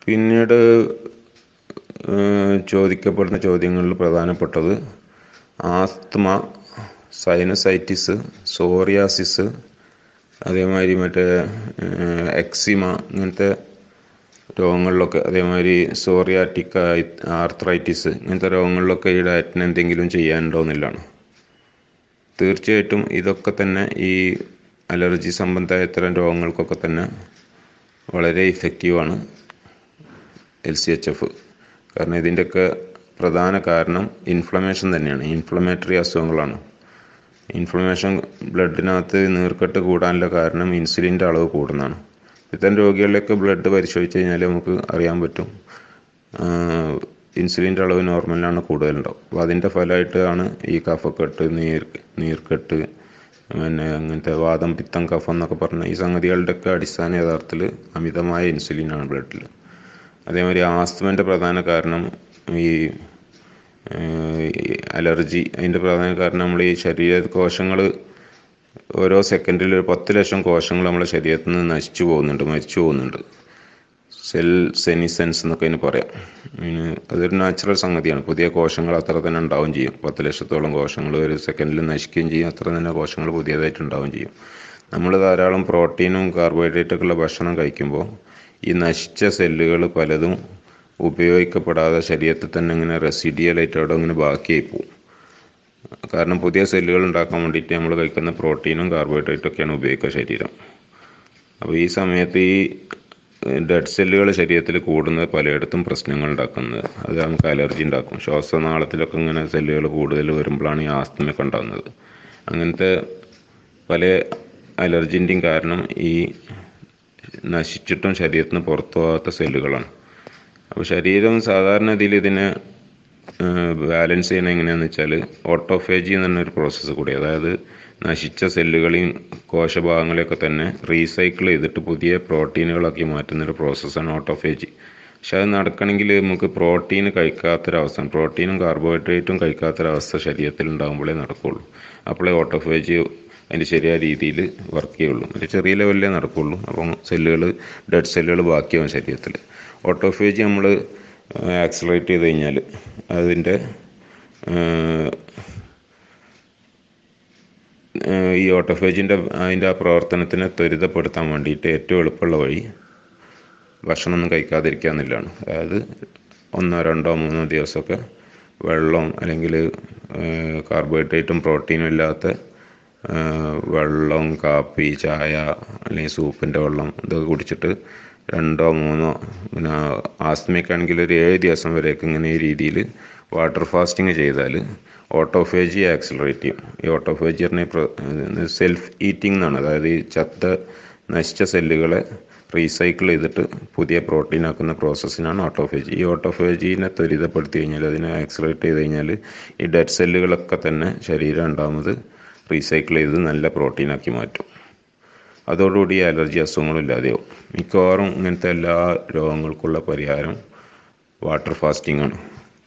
പിന്നീട് ചോദിക്കപ്പെടുന്ന ചോദ്യങ്ങളിൽ പ്രധാനപ്പെട്ടത് ആസ്ത്മ സൈനസൈറ്റിസ് സോറിയാസിസ് അതേമാതിരി മറ്റേ എക്സിമ ഇങ്ങനത്തെ രോഗങ്ങളിലൊക്കെ അതേമാതിരി സോറിയാറ്റിക് ആർത്രൈറ്റിസ് ഇങ്ങനത്തെ രോഗങ്ങളിലൊക്കെ ഈ ഡയറ്റിന് എന്തെങ്കിലും ചെയ്യാനുണ്ടോ എന്നുള്ളതാണ് തീർച്ചയായിട്ടും ഇതൊക്കെ തന്നെ ഈ അലർജി സംബന്ധമായ ഇത്തരം രോഗങ്ങൾക്കൊക്കെ തന്നെ വളരെ ഇഫക്റ്റീവാണ് എൽ സി എച്ച് എഫ് കാരണം ഇതിൻ്റെയൊക്കെ പ്രധാന കാരണം ഇൻഫ്ലമേഷൻ തന്നെയാണ് ഇൻഫ്ലമേറ്ററി അസുഖങ്ങളാണ് ഇൻഫ്ലമേഷൻ ബ്ലഡിനകത്ത് നീർക്കെട്ട് കൂടാനുള്ള കാരണം ഇൻസുലിൻ്റെ അളവ് കൂടുന്നതാണ് ഇത്തരം രോഗികളിലൊക്കെ ബ്ലഡ് പരിശോധിച്ച് കഴിഞ്ഞാൽ നമുക്ക് അറിയാൻ പറ്റും ഇൻസുലിൻ്റെ അളവ് നോർമലിലാണ് കൂടുതലുണ്ടാവും അപ്പോൾ അതിൻ്റെ ഫലമായിട്ടാണ് ഈ കഫക്കെട്ട് നീർ നീർക്കെട്ട് പിന്നെ അങ്ങനത്തെ വാദം പിത്തം കഫം എന്നൊക്കെ പറഞ്ഞ ഈ സംഗതികളുടെയൊക്കെ അടിസ്ഥാന യഥാർത്ഥത്തിൽ അമിതമായ ഇൻസുലിനാണ് ബ്ലഡിൽ അതേമാതിരി ആസ്തമൻ്റെ പ്രധാന കാരണം ഈ അലർജി അതിൻ്റെ പ്രധാന കാരണം നമ്മൾ ഈ ശരീര കോശങ്ങൾ ഓരോ സെക്കൻഡിൽ ഒരു പത്ത് ലക്ഷം കോശങ്ങൾ നമ്മുടെ ശരീരത്തിൽ നിന്ന് നശിച്ചു പോകുന്നുണ്ട് മരിച്ചു പോകുന്നുണ്ട് സെൽ സെനിസെൻസ് എന്നൊക്കെ അതിന് പറയാം അതിന് അതൊരു നാച്ചുറൽ സംഗതിയാണ് പുതിയ കോശങ്ങൾ അത്ര തന്നെ ഉണ്ടാവും ചെയ്യും പത്ത് ലക്ഷത്തോളം കോശങ്ങൾ ഒരു സെക്കൻഡിൽ നശിക്കുകയും ചെയ്യും അത്ര തന്നെ കോശങ്ങൾ പുതിയതായിട്ട് ഉണ്ടാവും ചെയ്യും നമ്മൾ ധാരാളം പ്രോട്ടീനും കാർബോഹൈഡ്രേറ്റൊക്കെ ഉള്ള ഭക്ഷണം കഴിക്കുമ്പോൾ ഈ നശിച്ച സെല്ലുകൾ പലതും ഉപയോഗിക്കപ്പെടാതെ ശരീരത്തിൽ തന്നെ ഇങ്ങനെ റെസിഡിയലായിട്ട് അവിടെ ഇങ്ങനെ ബാക്കിയായി പോകും കാരണം പുതിയ സെല്ലുകൾ ഉണ്ടാക്കാൻ വേണ്ടിയിട്ട് നമ്മൾ കഴിക്കുന്ന പ്രോട്ടീനും കാർബോഹൈഡ്രേറ്റും ഒക്കെയാണ് ഉപയോഗിക്കുക ശരീരം അപ്പോൾ ഈ സമയത്ത് ഈ ഡെഡ് സെല്ലുകൾ ശരീരത്തിൽ കൂടുന്നത് പലയിടത്തും പ്രശ്നങ്ങൾ ഉണ്ടാക്കുന്നത് അത് നമുക്ക് അലർജി ഉണ്ടാക്കും ശ്വാസനാളത്തിലൊക്കെ ഇങ്ങനെ സെല്ലുകൾ കൂടുതൽ വരുമ്പോഴാണ് ഈ ആസ്തമയൊക്കെ ഉണ്ടാകുന്നത് അങ്ങനത്തെ പല അലർജിൻ്റെയും കാരണം ഈ നശിച്ചിട്ടും ശരീരത്തിന് പുറത്തു പോകാത്ത സെല്ലുകളാണ് അപ്പോൾ ശരീരം സാധാരണ ഇതിൽ ഇതിനെ ബാലൻസ് ചെയ്യണത് എങ്ങനെയാണെന്ന് വെച്ചാൽ ഓട്ടോഫേജി എന്ന് പറഞ്ഞൊരു പ്രോസസ്സ് കൂടി അതായത് നശിച്ച സെല്ലുകളെയും കോശഭാഗങ്ങളെയൊക്കെ തന്നെ റീസൈക്കിൾ ചെയ്തിട്ട് പുതിയ പ്രോട്ടീനുകളാക്കി മാറ്റുന്നൊരു പ്രോസസ്സാണ് ഓട്ടോഫേജി പക്ഷെ അത് നടക്കണമെങ്കിൽ നമുക്ക് പ്രോട്ടീൻ കഴിക്കാത്തൊരവസ്ഥ പ്രോട്ടീനും കാർബോഹൈഡ്രേറ്റും കഴിക്കാത്തൊരവസ്ഥ ശരീരത്തിൽ ഉണ്ടാകുമ്പോഴേ നടക്കുകയുള്ളൂ അപ്പോഴേ ഓട്ടോഫേജി അതിൻ്റെ ശരിയായ രീതിയിൽ വർക്ക് ചെയ്യുള്ളൂ ഒരു ചെറിയ ലെവലിലേ നടക്കുകയുള്ളൂ അപ്പം സെല്ലുകൾ ഡെഡ് സെല്ലുകൾ ബാക്കിയാവും ശരീരത്തിൽ ഓട്ടോഫേജി നമ്മൾ ആക്സലറേറ്റ് ചെയ്ത് കഴിഞ്ഞാൽ അതിൻ്റെ ഈ ഓട്ടോഫേജിൻ്റെ അതിൻ്റെ ആ പ്രവർത്തനത്തിനെ ത്വരിതപ്പെടുത്താൻ വേണ്ടിയിട്ട് ഏറ്റവും എളുപ്പമുള്ള വഴി ഭക്ഷണമൊന്നും കഴിക്കാതിരിക്കുക എന്നുള്ളതാണ് അതായത് ഒന്നോ രണ്ടോ മൂന്നോ ദിവസമൊക്കെ വെള്ളം അല്ലെങ്കിൽ കാർബോഹൈഡ്രേറ്റും പ്രോട്ടീനും ഇല്ലാത്ത വെള്ളം കാപ്പി ചായ അല്ലെങ്കിൽ സൂപ്പിൻ്റെ വെള്ളം ഇതൊക്കെ കുടിച്ചിട്ട് രണ്ടോ മൂന്നോ പിന്നെ ആസ്മയ്ക്കാണെങ്കിൽ ഒരു ഏഴ് ദിവസം വരെയൊക്കെ ഇങ്ങനെ ഈ രീതിയിൽ വാട്ടർ ഫാസ്റ്റിംഗ് ചെയ്താൽ ഓട്ടോഫേജി ആക്സിലറേറ്റ് ചെയ്യും ഈ ഓട്ടോഫേജി പറഞ്ഞ സെൽഫ് ഈറ്റിംഗ് എന്നാണ് അതായത് ഈ ചത്ത നശിച്ച സെല്ലുകളെ റീസൈക്കിൾ ചെയ്തിട്ട് പുതിയ പ്രോട്ടീൻ ആക്കുന്ന പ്രോസസ്സിനാണ് ഓട്ടോഫേജി ഈ ഓട്ടോഫേജീനെ ത്വരിതപ്പെടുത്തി കഴിഞ്ഞാൽ അതിനെ ആക്സിലറേറ്റ് ചെയ്ത് കഴിഞ്ഞാൽ ഈ ഡെഡ് സെല്ലുകളൊക്കെ തന്നെ ശരീരം ഉണ്ടാകുന്നത് റീസൈക്കിൾ ചെയ്ത് നല്ല പ്രോട്ടീനാക്കി മാറ്റും അതോടുകൂടി അലർജി അസുഖങ്ങളും ഇല്ലാതെയാവും മിക്കവാറും ഇങ്ങനത്തെ എല്ലാ രോഗങ്ങൾക്കുള്ള പരിഹാരം വാട്ടർ ഫാസ്റ്റിംഗ് ആണ്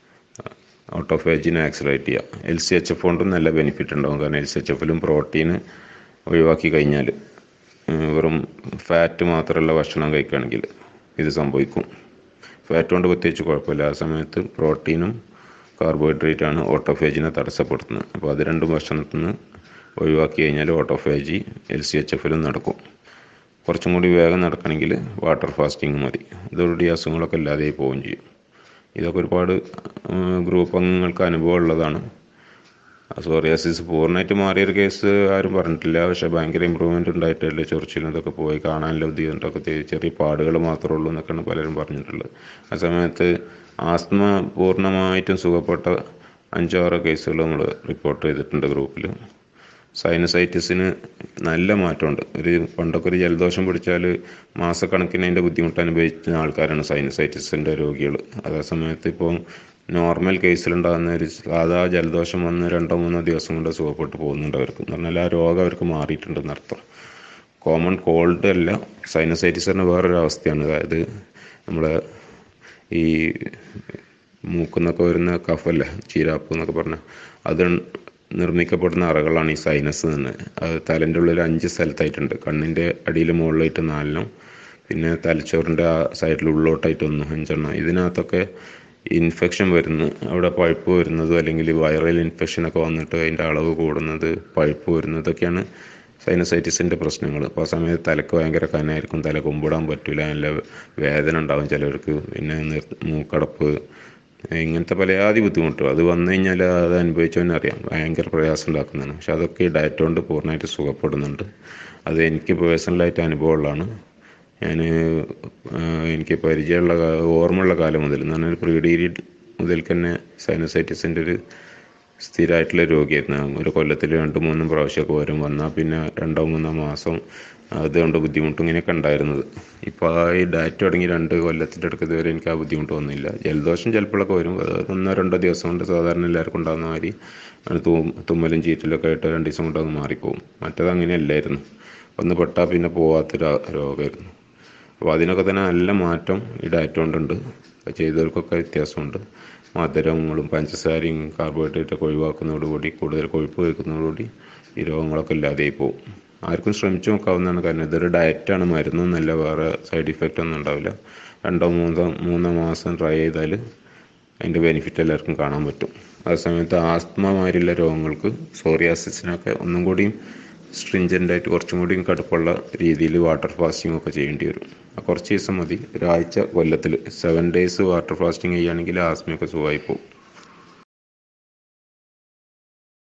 ഓട്ടോഫേജിനെ ആക്സിലറേറ്റ് ചെയ്യുക എൽ സി എച്ച് എഫ് കൊണ്ടും നല്ല ബെനിഫിറ്റ് ഉണ്ടാകും കാരണം എൽ സി എച്ച് എഫിലും പ്രോട്ടീൻ ഒഴിവാക്കി കഴിഞ്ഞാൽ വെറും ഫാറ്റ് മാത്രമുള്ള ഭക്ഷണം കഴിക്കുകയാണെങ്കിൽ ഇത് സംഭവിക്കും ഫാറ്റ് കൊണ്ട് പ്രത്യേകിച്ച് കുഴപ്പമില്ല ആ സമയത്ത് പ്രോട്ടീനും കാർബോഹൈഡ്രേറ്റാണ് ഓട്ടോഫേജിനെ തടസ്സപ്പെടുത്തുന്നത് അപ്പോൾ അത് രണ്ടും ഭക്ഷണത്തിൽ നിന്ന് ഒഴിവാക്കി കഴിഞ്ഞാൽ ഓട്ടോഫേജി എൽ സി എച്ച് എഫിലും നടക്കും കുറച്ചും കൂടി വേഗം നടക്കണമെങ്കിൽ വാട്ടർ ഫാസ്റ്റിംഗ് മതി ഇതോടുകൂടി അസുഖങ്ങളൊക്കെ ഇല്ലാതെ പോവുകയും ചെയ്യും ഇതൊക്കെ ഒരുപാട് ഗ്രൂപ്പ് അംഗങ്ങൾക്ക് അനുഭവം ഉള്ളതാണ് സോറിയാസിസ് പൂർണ്ണമായിട്ട് മാറിയൊരു കേസ് ആരും പറഞ്ഞിട്ടില്ല പക്ഷേ ഭയങ്കര ഇമ്പ്രൂവ്മെൻ്റ് ഉണ്ടായിട്ടല്ലേ ചൊറിച്ചിലും ഇതൊക്കെ പോയി കാണാനുള്ള ബുദ്ധിമുട്ടൊക്കെ ചെറിയ പാടുകൾ മാത്രമേ ഉള്ളൂ എന്നൊക്കെയാണ് പലരും പറഞ്ഞിട്ടുള്ളത് ആ സമയത്ത് ആസ്മ പൂർണ്ണമായിട്ടും സുഖപ്പെട്ട അഞ്ചോ ആറോ കേസുകൾ നമ്മൾ റിപ്പോർട്ട് ചെയ്തിട്ടുണ്ട് ഗ്രൂപ്പിൽ സൈനസൈറ്റിസിന് നല്ല മാറ്റമുണ്ട് ഒരു പണ്ടൊക്കെ ഒരു ജലദോഷം പിടിച്ചാൽ മാസക്കണക്കിന് അതിൻ്റെ ബുദ്ധിമുട്ട് അനുഭവിച്ച ആൾക്കാരാണ് സൈനസൈറ്റിസിൻ്റെ രോഗികൾ അതേ സമയത്ത് ഇപ്പോൾ നോർമൽ കേസിലുണ്ടാകുന്ന ഒരു സാധാ ജലദോഷം വന്ന് രണ്ടോ മൂന്നോ ദിവസം കൊണ്ട് സുഖപ്പെട്ട് പോകുന്നുണ്ട് അവർക്ക് എന്ന് പറഞ്ഞാൽ ആ രോഗം അവർക്ക് മാറിയിട്ടുണ്ടെന്ന് അർത്ഥം കോമൺ കോൾഡ് അല്ല സൈനസൈറ്റിസ് പറഞ്ഞ വേറൊരു അവസ്ഥയാണ് അതായത് നമ്മളെ ഈ മൂക്കുന്നൊക്കെ വരുന്ന കഫല്ലേ ചീരാപ്പ് എന്നൊക്കെ പറഞ്ഞാൽ അത് നിർമ്മിക്കപ്പെടുന്ന അറകളാണ് ഈ സൈനസ് എന്ന് അത് തലൻ്റെ ഉള്ളിൽ അഞ്ച് സ്ഥലത്തായിട്ടുണ്ട് കണ്ണിൻ്റെ അടിയിൽ മുകളിലായിട്ട് നാലിനും പിന്നെ തലച്ചോറിൻ്റെ ആ സൈഡിൽ ഉള്ളോട്ടായിട്ട് ഒന്ന് അഞ്ചെണ്ണം ഇതിനകത്തൊക്കെ ഇൻഫെക്ഷൻ വരുന്നു അവിടെ പഴുപ്പ് വരുന്നതും അല്ലെങ്കിൽ വൈറൽ ഇൻഫെക്ഷനൊക്കെ വന്നിട്ട് അതിൻ്റെ അളവ് കൂടുന്നത് പഴുപ്പ് വരുന്നതൊക്കെയാണ് സൈനസൈറ്റിസിൻ്റെ പ്രശ്നങ്ങൾ അപ്പോൾ ആ സമയത്ത് തലക്ക് ഭയങ്കര കനായിരിക്കും തല കുമ്പിടാൻ പറ്റില്ല നല്ല വേദന ഉണ്ടാവും ചിലർക്ക് പിന്നെ നിർ- മൂക്കടപ്പ് ഇങ്ങനത്തെ പലയാതി ബുദ്ധിമുട്ടും അത് വന്നു കഴിഞ്ഞാൽ അത് അനുഭവിച്ചവനറിയാം ഭയങ്കര പ്രയാസം ഉണ്ടാക്കുന്നതാണ് പക്ഷെ അതൊക്കെ ഈ ഡയറ്റ് കൊണ്ട് പൂർണ്ണമായിട്ട് സുഖപ്പെടുന്നുണ്ട് അത് എനിക്ക് പേഴ്സണലായിട്ട് അനുഭവമുള്ളതാണ് ഞാൻ എനിക്ക് പരിചയമുള്ള കാ- ഓർമ്മയുള്ള കാലം മുതൽ എന്ന് പറഞ്ഞാൽ പ്രീ ഡിഗ്രി മുതൽക്ക് തന്നെ സൈനസൈറ്റിസിൻ്റെ ഒരു സ്ഥിരമായിട്ടുള്ള രോഗിയായിരുന്നു ഒരു കൊല്ലത്തിൽ രണ്ട് മൂന്നും പ്രാവശ്യമൊക്കെ വരും വന്നാൽ പിന്നെ രണ്ടോ മൂന്നോ മാസം അതുകൊണ്ട് ബുദ്ധിമുട്ടും ഇങ്ങനെയൊക്കെ ഉണ്ടായിരുന്നത് ഇപ്പോൾ ആ ഈ ഡയറ്റ് തുടങ്ങി രണ്ട് കൊല്ലത്തിൻ്റെ അടുത്ത് ഇതുവരെ എനിക്ക് ആ ബുദ്ധിമുട്ട് വന്നില്ല ജലദോഷം ചിലപ്പോഴൊക്കെ വരും അത് ഒന്നോ രണ്ടോ ദിവസം കൊണ്ട് സാധാരണ എല്ലാവർക്കും ഉണ്ടാകുന്ന മാതിരി അങ്ങനെ തും തുമ്മലും ചീറ്റലൊക്കെ ആയിട്ട് രണ്ട് ദിവസം കൊണ്ട് അത് മാറിപ്പോകും മറ്റത് അങ്ങനെയല്ലായിരുന്നു ഒന്ന് പെട്ടാൽ പിന്നെ പോവാത്തൊരു രോഗമായിരുന്നു അപ്പോൾ അതിനൊക്കെ തന്നെ നല്ല മാറ്റം ഈ ഡയറ്റ് കൊണ്ടുണ്ട് അത് ചെയ്തവർക്കൊക്കെ വ്യത്യാസമുണ്ട് മധുരങ്ങളും പഞ്ചസാരയും കാർബോഹൈഡ്രേറ്റൊക്കെ ഒഴിവാക്കുന്നതോടുകൂടി കൂടുതൽ കൊഴുപ്പ് കഴിക്കുന്നതോടുകൂടി ഈ രോഗങ്ങളൊക്കെ ഇല്ലാതെയായി പോകും ആർക്കും ശ്രമിച്ചു നോക്കാവുന്നതാണ് കാരണം ഇതൊരു ഡയറ്റാണ് മരുന്നൊന്നുമല്ല വേറെ സൈഡ് ഇഫക്റ്റ് ഒന്നും ഉണ്ടാവില്ല രണ്ടോ മൂന്നോ മൂന്നോ മാസം ട്രൈ ചെയ്താൽ അതിൻ്റെ ബെനിഫിറ്റ് എല്ലാവർക്കും കാണാൻ പറ്റും ആ സമയത്ത് ആസ്മ മാതിരിയുള്ള രോഗങ്ങൾക്ക് സോറിയാസിസിനൊക്കെ ഒന്നും കൂടിയും stringent ആയിട്ട് കുറച്ചും കൂടിയും കടുപ്പുള്ള രീതിയിൽ വാട്ടർ ഫാസ്റ്റിംഗ് ഒക്കെ ചെയ്യേണ്ടി വരും ആ കുറച്ച് ദിവസം മതി ഒരാഴ്ച കൊല്ലത്തിൽ സെവൻ ഡേയ്സ് വാട്ടർ ഫാസ്റ്റിംഗ് ചെയ്യുകയാണെങ്കിൽ ആസ്മയൊക്കെ സുഖമായി പോകും